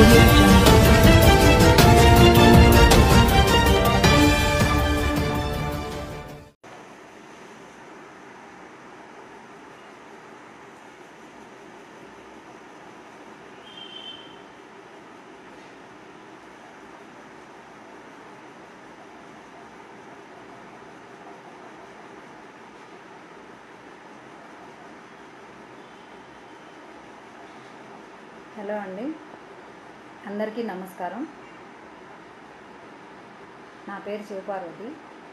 audio jungle. Hello అండి అందరికీ నమస్కారం నా పేరు శివపార్వతి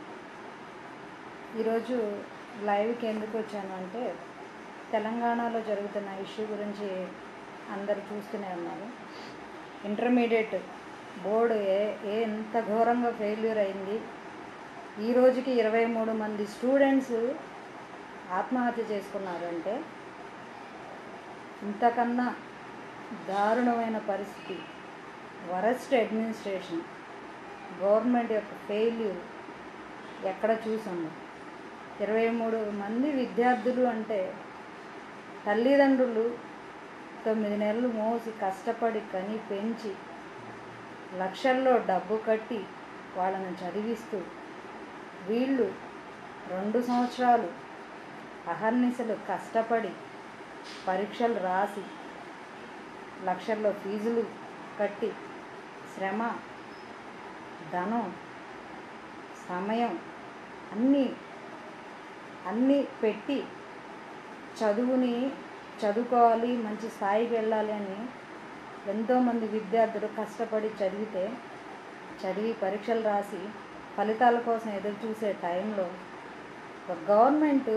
ఈరోజు లైవ్కి ఎందుకు వచ్చాను అంటే తెలంగాణలో జరుగుతున్న ఇష్యూ గురించి అందరు చూస్తూనే ఉన్నారు ఇంటర్మీడియట్ బోర్డు ఏ ఏ ఎంత ఘోరంగా ఫెయిల్యూర్ అయింది ఈ రోజుకి ఇరవై మూడు మంది స్టూడెంట్స్ ఆత్మహత్య చేసుకున్నారు అంటే ఇంతకన్నా దారుణమైన పరిస్థితి వరస్ట్ అడ్మినిస్ట్రేషన్ గవర్నమెంట్ యొక్క ఫెయిల్యూర్ ఎక్కడ చూసాము ఇరవై మూడు మంది విద్యార్థులు అంటే తల్లిదండ్రులు తొమ్మిది నెలలు మోసి కష్టపడి కని పెంచి లక్షల్లో డబ్బు కట్టి వాళ్ళని చదివిస్తూ వీళ్ళు రెండు సంవత్సరాలు అహర్నిశలు కష్టపడి పరీక్షలు రాసి లక్షల్లో ఫీజులు కట్టి శ్రమ ధనం సమయం అన్నీ అన్నీ పెట్టి చదువుని చదువుకోవాలి మంచి స్థాయికి వెళ్ళాలి అని ఎంతోమంది విద్యార్థులు కష్టపడి చదివితే చదివి పరీక్షలు రాసి ఫలితాల కోసం ఎదురు చూసే టైంలో ఒక గవర్నమెంట్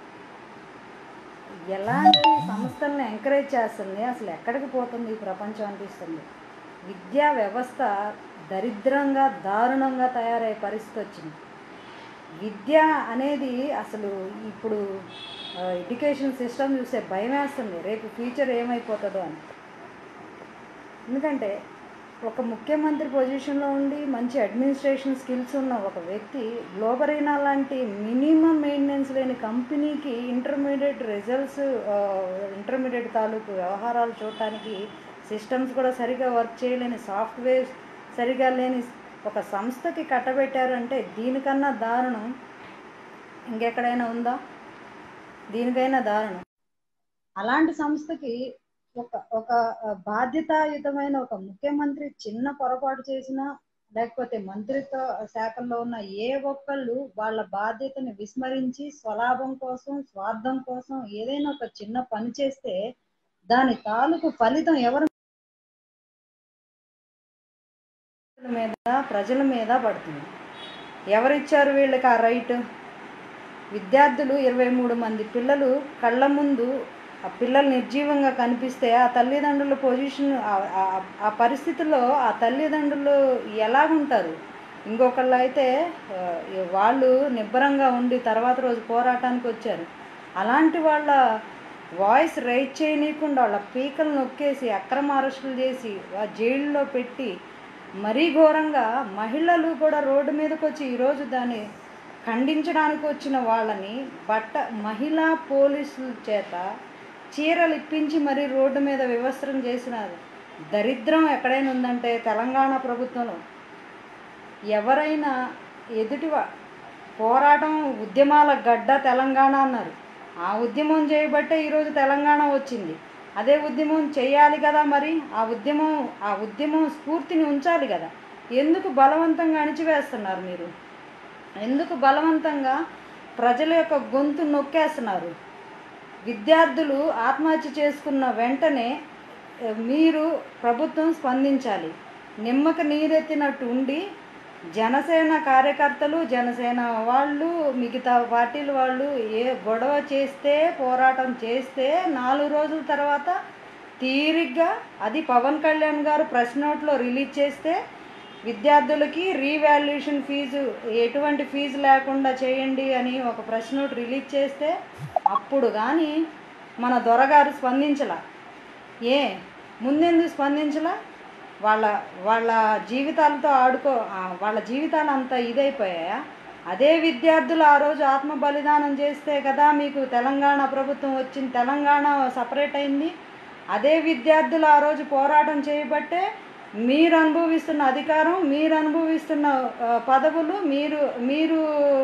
ఎలాంటి సంస్థలను ఎంకరేజ్ చేస్తుంది అసలు ఎక్కడికి పోతుంది ఈ ప్రపంచం అనిపిస్తుంది విద్యా వ్యవస్థ దరిద్రంగా దారుణంగా తయారయ్యే పరిస్థితి వచ్చింది విద్య అనేది అసలు ఇప్పుడు ఎడ్యుకేషన్ సిస్టమ్ చూస్తే భయం వేస్తుంది రేపు ఫ్యూచర్ ఏమైపోతుందో అని ఎందుకంటే ఒక ముఖ్యమంత్రి పొజిషన్లో ఉండి మంచి అడ్మినిస్ట్రేషన్ స్కిల్స్ ఉన్న ఒక వ్యక్తి గ్లోబరీనా లాంటి మినిమం మెయింటెనెన్స్ లేని కంపెనీకి ఇంటర్మీడియట్ రిజల్ట్స్ ఇంటర్మీడియట్ తాలూకు వ్యవహారాలు చూడటానికి సిస్టమ్స్ కూడా సరిగా వర్క్ చేయలేని సాఫ్ట్వేర్ సరిగా లేని ఒక సంస్థకి కట్టబెట్టారంటే దీనికన్నా దారుణం ఇంకెక్కడైనా ఉందా దీనికైనా దారుణం అలాంటి సంస్థకి ఒక ఒక బాధ్యతాయుతమైన ఒక ముఖ్యమంత్రి చిన్న పొరపాటు చేసినా లేకపోతే మంత్రిత్వ శాఖల్లో ఉన్న ఏ ఒక్కళ్ళు వాళ్ళ బాధ్యతని విస్మరించి స్వలాభం కోసం స్వార్థం కోసం ఏదైనా ఒక చిన్న పని చేస్తే దాని తాలూకు ఫలితం ఎవరి మీద ప్రజల మీద పడుతుంది ఎవరిచ్చారు వీళ్ళకి ఆ రైట్ విద్యార్థులు ఇరవై మూడు మంది పిల్లలు కళ్ళ ముందు ఆ పిల్లలు నిర్జీవంగా కనిపిస్తే ఆ తల్లిదండ్రుల పొజిషన్ ఆ- ఆ- ఆ పరిస్థితిలో ఆ తల్లిదండ్రులు ఎలాగుంటారు ఇంకొకళ్ళు అయితే ఆ, వాళ్ళు నిబ్బరంగా ఉండి తర్వాత రోజు పోరాటానికి వచ్చారు అలాంటి వాళ్ళ వాయిస్ రైట్ చేయనీయకుండా వాళ్ళ పీకలు నొక్కేసి అక్రమ అరెస్టులు చేసి ఆ జైల్లో పెట్టి మరీ ఘోరంగా మహిళలు కూడా రోడ్డు మీదకి వచ్చి ఈరోజు దాన్ని ఖండించడానికి వచ్చిన వాళ్ళని బట్ట మహిళా పోలీసుల చేత చీరలు ఇప్పించి మరీ రోడ్డు మీద వివస్త్రం చేసిన దరిద్రం ఎక్కడైనా ఉందంటే తెలంగాణ ప్రభుత్వంలో ఎవరైనా ఎదుటివా పోరాటం ఉద్యమాల గడ్డ తెలంగాణ అన్నారు ఆ ఉద్యమం చేయబట్టే ఈరోజు తెలంగాణ వచ్చింది అదే ఉద్యమం చేయాలి కదా మరి ఆ ఉద్యమం ఆ ఉద్యమం స్ఫూర్తిని ఉంచాలి కదా ఎందుకు బలవంతంగా అణిచివేస్తున్నారు మీరు ఎందుకు బలవంతంగా ప్రజల యొక్క గొంతు నొక్కేస్తున్నారు విద్యార్థులు ఆత్మహత్య చేసుకున్న వెంటనే ఏ, మీరు ప్రభుత్వం స్పందించాలి నిమ్మక నీరెత్తినట్టు ఉండి జనసేన కార్యకర్తలు జనసేన వాళ్ళు మిగతా పార్టీల వాళ్ళు ఏ గొడవ చేస్తే పోరాటం చేస్తే నాలుగు రోజుల తర్వాత తీరిగ్గా అది పవన్ కళ్యాణ్ గారు ప్రెస్ నోట్లో రిలీజ్ చేస్తే విద్యార్థులకి రీవాల్యుయేషన్ ఫీజు ఎటువంటి ఫీజు లేకుండా చేయండి అని ఒక ప్రెస్ నోట్ రిలీజ్ చేస్తే అప్పుడు కానీ మన దొరగారు స్పందించలా ఏ ముందెందుకు స్పందించలా వాళ్ళ వాళ్ళ జీవితాలతో ఆడుకో ఆ, వాళ్ళ జీవితాలు అంత ఇదైపోయాయా అదే విద్యార్థులు ఆ రోజు ఆత్మ బలిదానం చేస్తే కదా మీకు తెలంగాణ ప్రభుత్వం వచ్చింది తెలంగాణ సపరేట్ అయింది అదే విద్యార్థులు ఆ రోజు పోరాటం చేయబట్టే మీరు అనుభవిస్తున్న అధికారం మీరు అనుభవిస్తున్న ఆ, పదవులు మీరు మీరు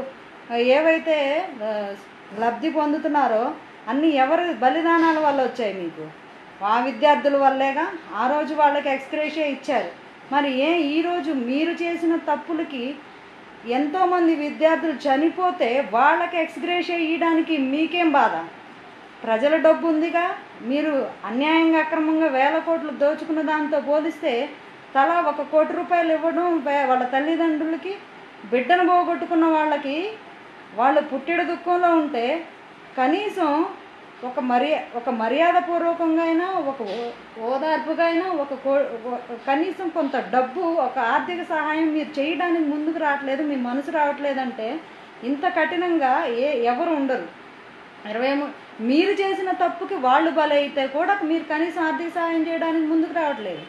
ఏవైతే ఆ, లబ్ధి పొందుతున్నారో అన్నీ ఎవరి బలిదానాల వల్ల వచ్చాయి మీకు ఆ విద్యార్థుల వల్లేగా ఆ రోజు వాళ్ళకి ఎక్స్క్రేషియా ఇచ్చారు మరి ఏ ఈరోజు మీరు చేసిన తప్పులకి ఎంతోమంది విద్యార్థులు చనిపోతే వాళ్ళకి ఎక్స్గ్రేషియా ఇవ్వడానికి మీకేం బాధ ప్రజల డబ్బు ఉందిగా మీరు అన్యాయంగా అక్రమంగా వేల కోట్లు దోచుకున్న దాంతో పోలిస్తే తలా ఒక కోటి రూపాయలు ఇవ్వడం వే- వాళ్ళ తల్లిదండ్రులకి బిడ్డను పోగొట్టుకున్న వాళ్ళకి వాళ్ళు పుట్టిడ దుఃఖంలో ఉంటే కనీసం ఒక మర్యా ఒక మర్యాదపూర్వకంగా అయినా ఒక ఓ- ఓదార్పుగా అయినా ఒక కో ఒక- కనీసం కొంత డబ్బు ఒక ఆర్థిక సహాయం మీరు చేయడానికి ముందుకు రావట్లేదు మీ మనసు రావట్లేదంటే ఇంత కఠినంగా ఏ ఎవరు ఉండరు ఇరవై మూ- మీరు చేసిన తప్పుకి వాళ్ళు బలైతే కూడా మీరు కనీసం ఆర్థిక సహాయం చేయడానికి ముందుకు రావట్లేదు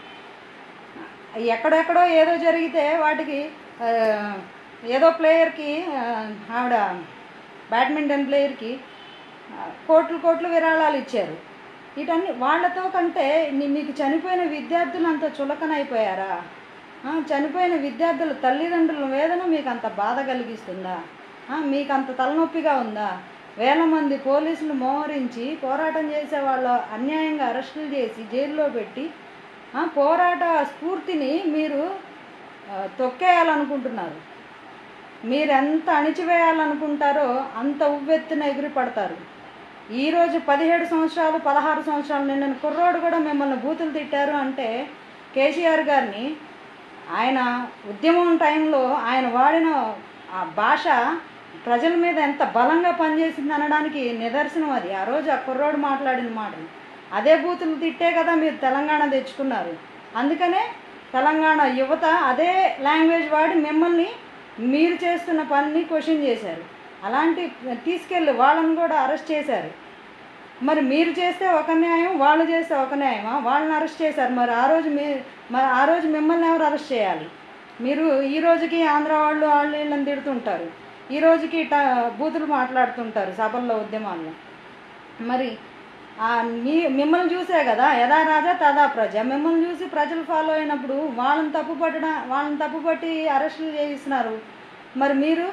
ఎక్కడెక్కడో ఏదో జరిగితే వాటికి ఆ, ఏదో ప్లేయర్కి ఆ, ఆవిడ బ్యాడ్మింటన్ ప్లేయర్కి ఆ, కోట్లు కోట్లు విరాళాలు ఇచ్చారు వీటన్ని వాళ్ళతో కంటే నీ- మీకు చనిపోయిన విద్యార్థులు అంత చులకనైపోయారా ఆ, చనిపోయిన విద్యార్థుల తల్లిదండ్రుల వేదన మీకు అంత బాధ కలిగిస్తుందా ఆ, మీకు అంత తలనొప్పిగా ఉందా వేల మంది పోలీసులు మోహరించి పోరాటం చేసే వాళ్ళు అన్యాయంగా అరెస్టులు చేసి జైల్లో పెట్టి ఆ, పోరాట స్ఫూర్తిని మీరు ఆ, తొక్కేయాలనుకుంటున్నారు మీరు ఎంత అణిచివేయాలనుకుంటారో అంత ఉవ్వెత్తున ఎగిరి పడతారు ఈరోజు పదిహేడు సంవత్సరాలు పదహారు సంవత్సరాలు నిండిన కుర్రోడు కూడా మిమ్మల్ని బూతులు తిట్టారు అంటే కేసీఆర్ గారిని ఆయన ఉద్యమం టైంలో ఆయన వాడిన ఆ భాష ప్రజల మీద ఎంత బలంగా పనిచేసింది అనడానికి నిదర్శనం అది ఆ రోజు ఆ కుర్రోడు మాట్లాడిన మాటలు అదే బూతులు తిట్టే కదా మీరు తెలంగాణ తెచ్చుకున్నారు అందుకనే తెలంగాణ యువత అదే లాంగ్వేజ్ వాడి మిమ్మల్ని మీరు చేస్తున్న పనిని క్వశ్చన్ చేశారు అలాంటి తీసుకెళ్ళి వాళ్ళని కూడా అరెస్ట్ చేశారు మరి మీరు చేస్తే ఒక న్యాయం వాళ్ళు చేస్తే ఒక న్యాయమా వాళ్ళని అరెస్ట్ చేశారు మరి ఆ రోజు మీ మరి ఆ రోజు మిమ్మల్ని ఎవరు అరెస్ట్ చేయాలి మీరు ఈ రోజుకి ఆంధ్ర వాళ్ళు వాళ్ళు వీళ్ళని తిడుతుంటారు ఈ రోజుకి ట బూతులు మాట్లాడుతుంటారు సభల్లో ఉద్యమాల్లో మరి ఆ మీ మిమ్మల్ని చూసే కదా యథా రాజా తదా ప్రజ మిమ్మల్ని చూసి ప్రజలు ఫాలో అయినప్పుడు వాళ్ళని తప్పు పట్టడం వాళ్ళని తప్పు పట్టి అరెస్టులు చేయిస్తున్నారు మరి మీరు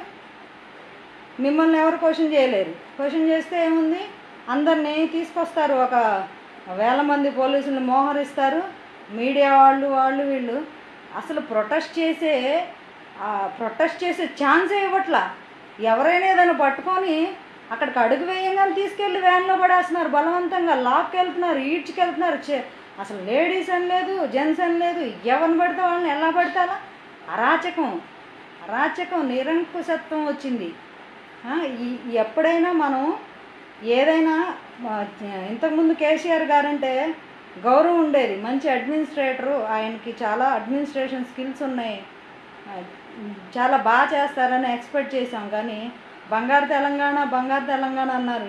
మిమ్మల్ని ఎవరు క్వశ్చన్ చేయలేరు క్వశ్చన్ చేస్తే ఏముంది అందరినీ తీసుకొస్తారు ఒక వేల మంది పోలీసులను మోహరిస్తారు మీడియా వాళ్ళు వాళ్ళు వీళ్ళు అసలు ప్రొటెస్ట్ చేసే ప్రొటెస్ట్ చేసే ఛాన్సే ఇవ్వట్లా ఎవరైనా ఏదైనా పట్టుకొని అక్కడికి అడుగు వేయంగానే తీసుకెళ్ళి వ్యాన్లో పడేస్తున్నారు బలవంతంగా లాక్కెళ్తున్నారు ఈడ్చుకెళ్తున్నారు చే- అసలు లేడీస్ అని లేదు జెంట్స్ అని లేదు ఎవరిని పడితే వాళ్ళని ఎలా పడితే అలా అరాచకం అరాచకం నిరంకుశత్వం వచ్చింది ఆ, ఈ- ఎప్పుడైనా మనం ఏదైనా ఆ, ఇంతకుముందు కేసీఆర్ గారంటే గౌరవం ఉండేది మంచి అడ్మినిస్ట్రేటరు ఆయనకి చాలా అడ్మినిస్ట్రేషన్ స్కిల్స్ ఉన్నాయి ఆ, చాలా బాగా చేస్తారని ఎక్స్పెక్ట్ చేసాం కానీ బంగారు తెలంగాణ బంగారు తెలంగాణ అన్నారు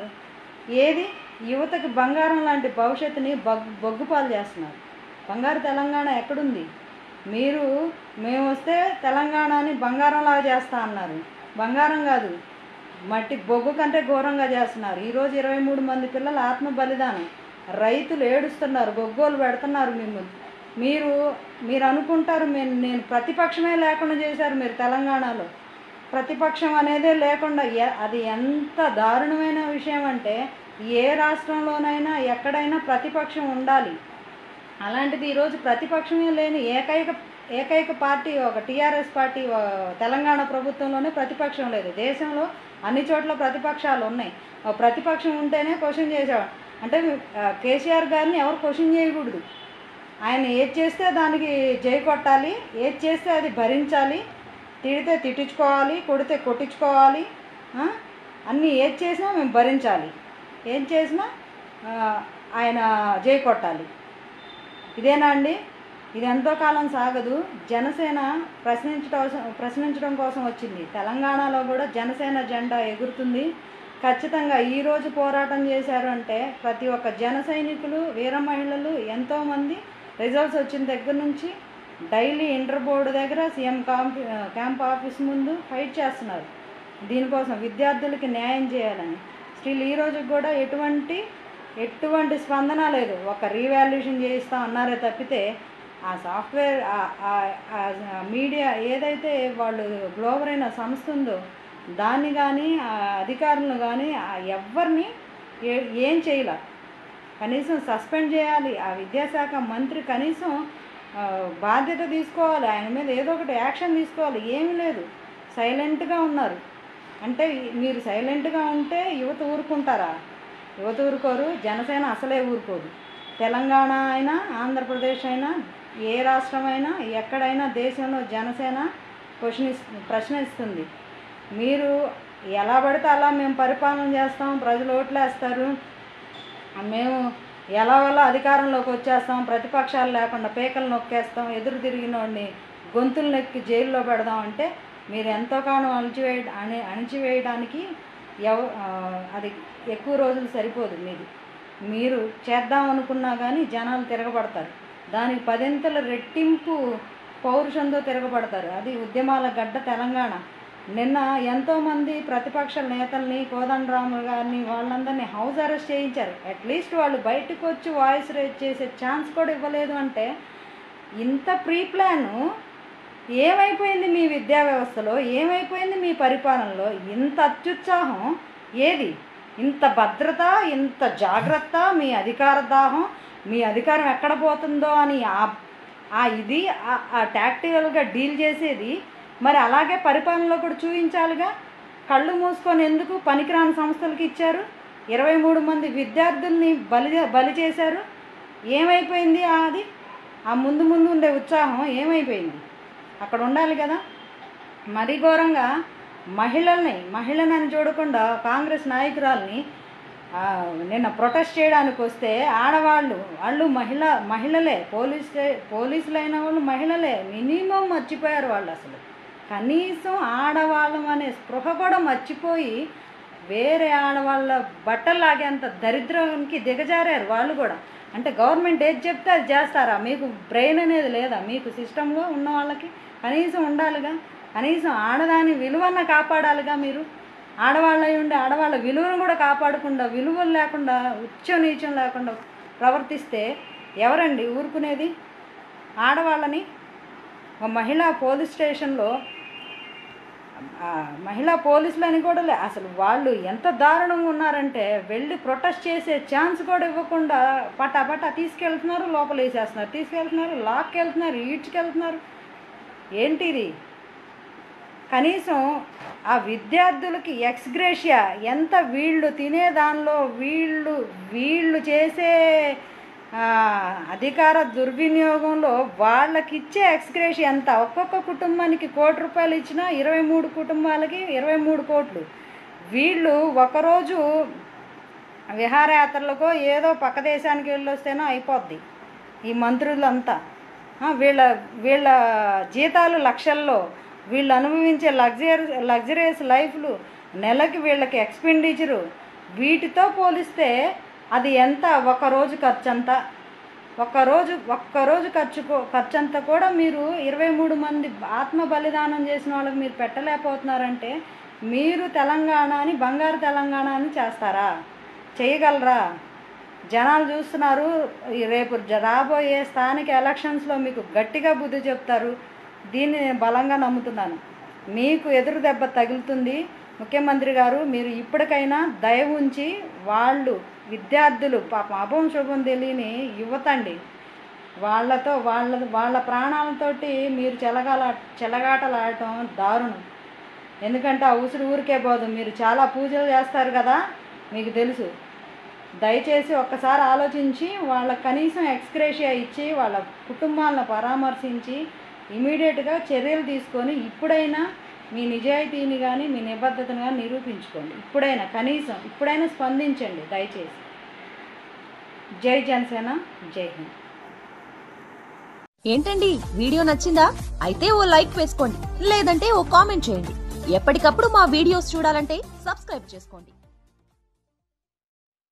ఏది యువతకి బంగారం లాంటి భవిష్యత్తుని బొగ్ బొగ్గుపాలు చేస్తున్నారు బంగారు తెలంగాణ ఎక్కడుంది మీరు మేము వస్తే తెలంగాణని బంగారంలాగా చేస్తా అన్నారు బంగారం కాదు మట్టి బొగ్గు కంటే ఘోరంగా చేస్తున్నారు ఈరోజు ఇరవై మూడు మంది పిల్లల ఆత్మ బలిదానం రైతులు ఏడుస్తున్నారు గొగ్గోలు పెడుతున్నారు మిమ్మల్ని మీరు మీరు అనుకుంటారు మేము నేను ప్రతిపక్షమే లేకుండా చేశారు మీరు తెలంగాణలో ప్రతిపక్షం అనేదే లేకుండా ఎ- అది ఎంత దారుణమైన విషయం అంటే ఏ రాష్ట్రంలోనైనా ఎక్కడైనా ప్రతిపక్షం ఉండాలి అలాంటిది ఈరోజు ప్రతిపక్షమే లేని ఏకైక ఏకైక పార్టీ ఒక టీఆర్ఎస్ పార్టీ ఆ, తెలంగాణ ప్రభుత్వంలోనే ప్రతిపక్షం లేదు దేశంలో అన్ని చోట్ల ప్రతిపక్షాలు ఉన్నాయి ఆ ప్రతిపక్షం ఉంటేనే క్వశ్చన్ చేసేవాడు అంటే ఆ, కేసీఆర్ గారిని ఎవరు క్వశ్చన్ చేయకూడదు ఆయన ఏది చేస్తే దానికి జై కొట్టాలి ఏది చేస్తే అది భరించాలి తిడితే తిట్టించుకోవాలి కొడితే కొట్టించుకోవాలి ఆ? అన్నీ ఏది చేసినా మేము భరించాలి ఏం చేసినా ఆ, ఆయన జై కొట్టాలి ఇదేనా అండి ఇది ఎంతో కాలం సాగదు జనసేన ప్రశ్నించడం ప్రశ్నించడం కోసం వచ్చింది తెలంగాణలో కూడా జనసేన జెండా ఎగురుతుంది ఖచ్చితంగా ఈరోజు పోరాటం చేశారు అంటే ప్రతి ఒక్క జన సైనికులు వీర మహిళలు ఎంతోమంది రిజల్ట్స్ వచ్చిన దగ్గర నుంచి డైలీ ఇంటర్ బోర్డు దగ్గర సీఎం క్యాంప్ క్యాంప్ ఆఫీస్ ముందు ఫైట్ చేస్తున్నారు దీనికోసం విద్యార్థులకి న్యాయం చేయాలని స్టిల్ ఈ రోజుకి కూడా ఎటువంటి ఎటువంటి స్పందన లేదు ఒక రీవాల్యుయేషన్ చేయిస్తాం అన్నారే తప్పితే ఆ సాఫ్ట్వేర్ ఆ- ఆ- ఆ మీడియా ఏదైతే వాళ్ళు గ్లోబల్ అయిన సంస్థ ఉందో దాన్ని కానీ ఆ అధికారులను కానీ ఎవరిని ఏ ఏం చేయలే కనీసం సస్పెండ్ చేయాలి ఆ విద్యాశాఖ మంత్రి కనీసం ఆ, బాధ్యత తీసుకోవాలి ఆయన మీద ఏదో ఒకటి యాక్షన్ తీసుకోవాలి ఏమీ లేదు సైలెంట్గా ఉన్నారు అంటే మీరు సైలెంట్గా ఉంటే యువత ఊరుకుంటారా యువత ఊరుకోరు జనసేన అసలే ఊరుకోదు తెలంగాణ అయినా ఆంధ్రప్రదేశ్ అయినా ఏ రాష్ట్రమైనా ఎక్కడైనా దేశంలో జనసేన క్వశ్చన్ ప్రశ్నిస్తుంది మీరు ఎలా పడితే అలా మేము పరిపాలన చేస్తాం ప్రజలు ఓట్లేస్తారు మేము ఎలా వల్ల అధికారంలోకి వచ్చేస్తాం ప్రతిపక్షాలు లేకుండా పేకలు నొక్కేస్తాం ఎదురు తిరిగిన వాడిని గొంతులు నొక్కి జైల్లో పెడదాం అంటే మీరు ఎంతో కాలం అణిచివేయ అణి అణిచివేయడానికి ఎవ ఆ, అది ఎక్కువ రోజులు సరిపోదు మీది మీరు చేద్దాం అనుకున్నా కానీ జనాలు తిరగబడతారు దానికి పదింతల రెట్టింపు పౌరుషంతో తిరగబడతారు అది ఉద్యమాల గడ్డ తెలంగాణ నిన్న ఎంతోమంది ప్రతిపక్ష నేతల్ని కోదండరాము గారిని వాళ్ళందరినీ హౌస్ అరెస్ట్ చేయించారు అట్లీస్ట్ వాళ్ళు బయటకు వచ్చి వాయిస్ రేజ్ చేసే ఛాన్స్ కూడా ఇవ్వలేదు అంటే ఇంత ప్రీ ప్లాను ఏమైపోయింది మీ విద్యా వ్యవస్థలో ఏమైపోయింది మీ పరిపాలనలో ఇంత అత్యుత్సాహం ఏది ఇంత భద్రత ఇంత జాగ్రత్త మీ అధికార దాహం మీ అధికారం ఎక్కడ పోతుందో అని ఆ ఆ ఇది ఆ- ఆ టాక్టికల్గా డీల్ చేసేది మరి అలాగే పరిపాలనలో కూడా చూపించాలిగా కళ్ళు మూసుకొని ఎందుకు పనికిరాని సంస్థలకు ఇచ్చారు ఇరవై మూడు మంది విద్యార్థుల్ని బలి బలి చేశారు ఏమైపోయింది ఆ అది ఆ ముందు ముందు ఉండే ఉత్సాహం ఏమైపోయింది అక్కడ ఉండాలి కదా మరీ ఘోరంగా మహిళల్ని మహిళనని చూడకుండా కాంగ్రెస్ నాయకురాల్ని ఆ, నిన్న ప్రొటెస్ట్ చేయడానికి వస్తే ఆడవాళ్ళు వాళ్ళు మహిళ మహిళలే పోలీస్ పోలీసులు అయిన వాళ్ళు మహిళలే మినిమం మర్చిపోయారు వాళ్ళు అసలు కనీసం ఆడవాళ్ళం అనే స్పృహ కూడా మర్చిపోయి వేరే ఆడవాళ్ళ బట్టలు లాగేంత దరిద్రానికి దిగజారారు వాళ్ళు కూడా అంటే గవర్నమెంట్ ఏది చెప్తే అది చేస్తారా మీకు బ్రెయిన్ అనేది లేదా మీకు సిస్టంలో ఉన్న వాళ్ళకి కనీసం ఉండాలిగా కనీసం ఆడదాని విలువన్న కాపాడాలిగా మీరు ఆడవాళ్ళ ఉండి ఆడవాళ్ళ విలువను కూడా కాపాడకుండా విలువలు లేకుండా ఉచ్చ నీచం లేకుండా ప్రవర్తిస్తే ఎవరండి ఊరుకునేది ఆడవాళ్ళని ఒక మహిళా పోలీస్ స్టేషన్లో ఆ, మహిళా పోలీసులని కూడా లే అసలు వాళ్ళు ఎంత దారుణంగా ఉన్నారంటే వెళ్ళి ప్రొటెస్ట్ చేసే ఛాన్స్ కూడా ఇవ్వకుండా పటా పటా తీసుకెళ్తున్నారు లోపల వేసేస్తున్నారు తీసుకెళ్తున్నారు లాక్కి వెళ్తున్నారు ఈడ్చుకెళ్తున్నారు ఏంటి ఇది కనీసం ఆ విద్యార్థులకి ఎక్స్గ్రేషియా ఎంత వీళ్ళు తినే దానిలో వీళ్ళు వీళ్ళు చేసే ఆ, అధికార దుర్వినియోగంలో వాళ్ళకి ఇచ్చే ఎక్స్గ్రేషియా ఎంత ఒక్కొక్క కుటుంబానికి కోటి రూపాయలు ఇచ్చినా ఇరవై మూడు కుటుంబాలకి ఇరవై మూడు కోట్లు వీళ్ళు ఒకరోజు విహారయాత్రలకో ఏదో పక్క దేశానికి వెళ్ళొస్తేనో అయిపోద్ది ఈ మంత్రులంతా ఆ, వీళ్ళ వీళ్ళ జీతాలు లక్షల్లో వీళ్ళు అనుభవించే లగ్జరీ లగ్జరియస్ లైఫ్లు నెలకి వీళ్ళకి ఎక్స్పెండిచరు వీటితో పోలిస్తే అది ఎంత ఒక రోజు ఖర్చు అంత ఒక్కరోజు ఒక్కరోజు ఖర్చు కూ- ఖర్చు అంతా కూడా మీరు ఇరవై మూడు మంది ఆత్మ బలిదానం చేసిన వాళ్ళకి మీరు పెట్టలేకపోతున్నారంటే మీరు తెలంగాణని బంగారు తెలంగాణ అని చేస్తారా చేయగలరా జనాలు చూస్తున్నారు ఈ రేపు జ- రాబోయే స్థానిక ఎలక్షన్స్లో మీకు గట్టిగా బుద్ధి చెప్తారు దీన్ని నేను బలంగా నమ్ముతున్నాను మీకు ఎదురు దెబ్బ తగులుతుంది ముఖ్యమంత్రి గారు మీరు ఇప్పటికైనా దయ ఉంచి వాళ్ళు విద్యార్థులు పాపం అభం శుభం తెలియని యువత అండి వాళ్ళతో వాళ్ళ వాళ్ళ ప్రాణాలతోటి మీరు చెలగాల చెలగాటలాడటం దారుణం ఎందుకంటే ఆ ఉసురు ఊరికే పోదు మీరు చాలా పూజలు చేస్తారు కదా మీకు తెలుసు దయచేసి ఒక్కసారి ఆలోచించి వాళ్ళ కనీసం ఎక్స్క్రేషియా ఇచ్చి వాళ్ళ కుటుంబాలను పరామర్శించి ఇమీడియట్గా చర్యలు తీసుకొని ఇప్పుడైనా మీ నిజాయితీని కానీ మీ నిబద్ధతను కానీ నిరూపించుకోండి ఇప్పుడైనా కనీసం ఇప్పుడైనా స్పందించండి దయచేసి జై జనసేన జై హింద్ ఏంటండి వీడియో నచ్చిందా అయితే ఓ లైక్ వేసుకోండి లేదంటే ఓ కామెంట్ చేయండి ఎప్పటికప్పుడు మా వీడియోస్ చూడాలంటే సబ్స్క్రైబ్ చేసుకోండి